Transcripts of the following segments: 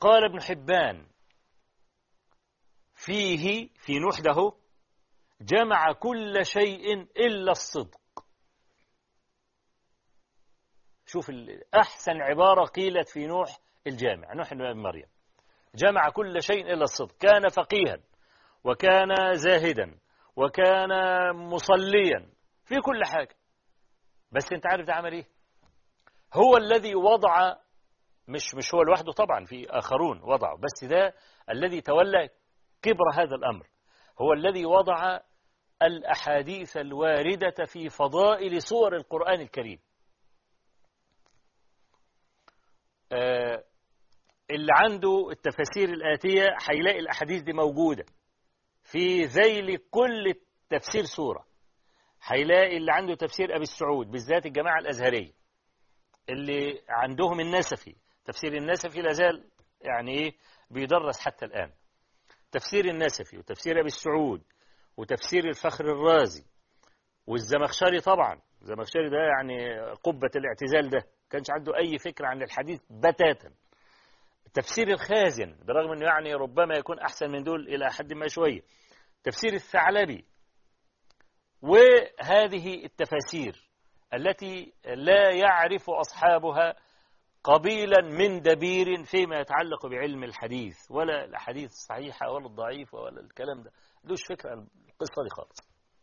قال ابن حبان فيه في نوح ده جمع كل شيء إلا الصدق شوف أحسن عبارة قيلت في نوح الجامع نوح بن مريم جمع كل شيء إلا الصدق كان فقيها وكان زاهدا وكان مصليا في كل حاجة بس انت عارف ده عمل ايه هو الذي وضع مش مش هو لوحده طبعا في آخرون وضعه بس ده الذي تولى كبر هذا الأمر هو الذي وضع الأحاديث الواردة في فضائل سور القرآن الكريم آه اللي عنده التفاسير الآتية هيلاقي الأحاديث دي موجودة في ذيل كل تفسير سورة هيلاقي اللي عنده تفسير أبي السعود بالذات الجماعة الأزهرية اللي عندهم النسفي تفسير النسفي لازال يعني إيه بيدرس حتى الآن تفسير النسفي وتفسير أبي السعود وتفسير الفخر الرازي والزمخشري طبعا الزمخشري ده يعني قبة الاعتزال ده كانش عنده أي فكرة عن الحديث بتاتا تفسير الخازن برغم أنه يعني ربما يكون أحسن من دول إلى حد ما شوية تفسير الثعلبي وهذه التفاسير التي لا يعرف أصحابها قبيلا من دبير فيما يتعلق بعلم الحديث ولا الأحاديث الصحيحة ولا الضعيفة ولا الكلام ده دوش فكرة عن القصة دي خالص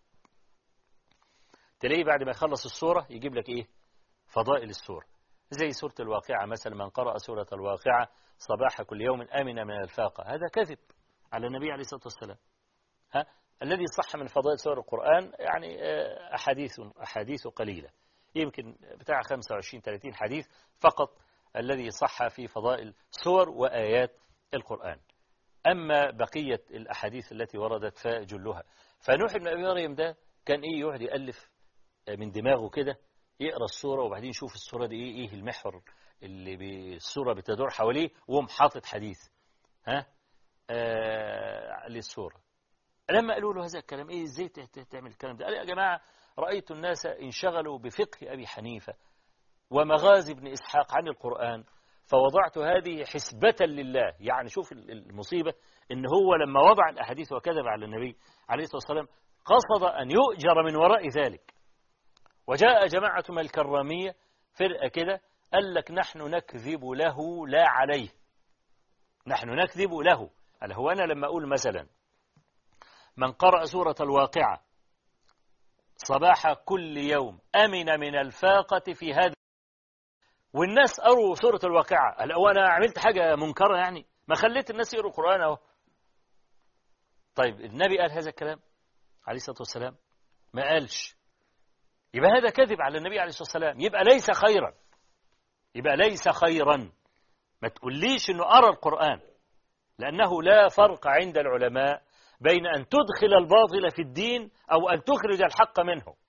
تلاقيه بعد ما يخلص السورة يجيب لك إيه فضائل السورة زي سورة الواقعة مثلا من قرأ سورة الواقعة صباح كل يوم أمن من الفاقة هذا كذب على النبي عليه الصلاة والسلام ها الذي صح من فضائل سور القرآن يعني أحاديث أحاديث قليلة يمكن بتاع 25 30 حديث فقط الذي صح في فضائل سور وآيات القرآن أما بقية الأحاديث التي وردت فجلها فنوح بن أبي مريم ده كان إيه يقعد يألف من دماغه كده يقرأ السورة وبعدين يشوف السورة دي إيه, إيه المحور اللي بالسورة بتدور حواليه وهم حاطط حديث ها آه للسورة لما قالوا له هذا الكلام إيه إزاي تعمل الكلام ده قال يا جماعة رأيت الناس انشغلوا بفقه أبي حنيفة ومغازي ابن إسحاق عن القرآن فوضعت هذه حسبة لله يعني شوف المصيبة إن هو لما وضع الأحاديث وكذب على النبي عليه الصلاة والسلام قصد أن يؤجر من وراء ذلك وجاء جماعة من الكرامية فرقة كده قال لك نحن نكذب له لا عليه نحن نكذب له قال هو أنا لما أقول مثلا من قرأ سورة الواقعة صباح كل يوم أمن من الفاقة في هذا والناس قروا سورة الواقعة قال هو أنا عملت حاجة منكرة يعني ما خليت الناس يقروا القرآن أهو طيب النبي قال هذا الكلام عليه الصلاة والسلام ما قالش يبقى هذا كذب على النبي عليه الصلاة والسلام يبقى ليس خيرا يبقى ليس خيرا ما تقوليش انه أرى القرآن لأنه لا فرق عند العلماء بين أن تدخل الباطل في الدين أو أن تخرج الحق منه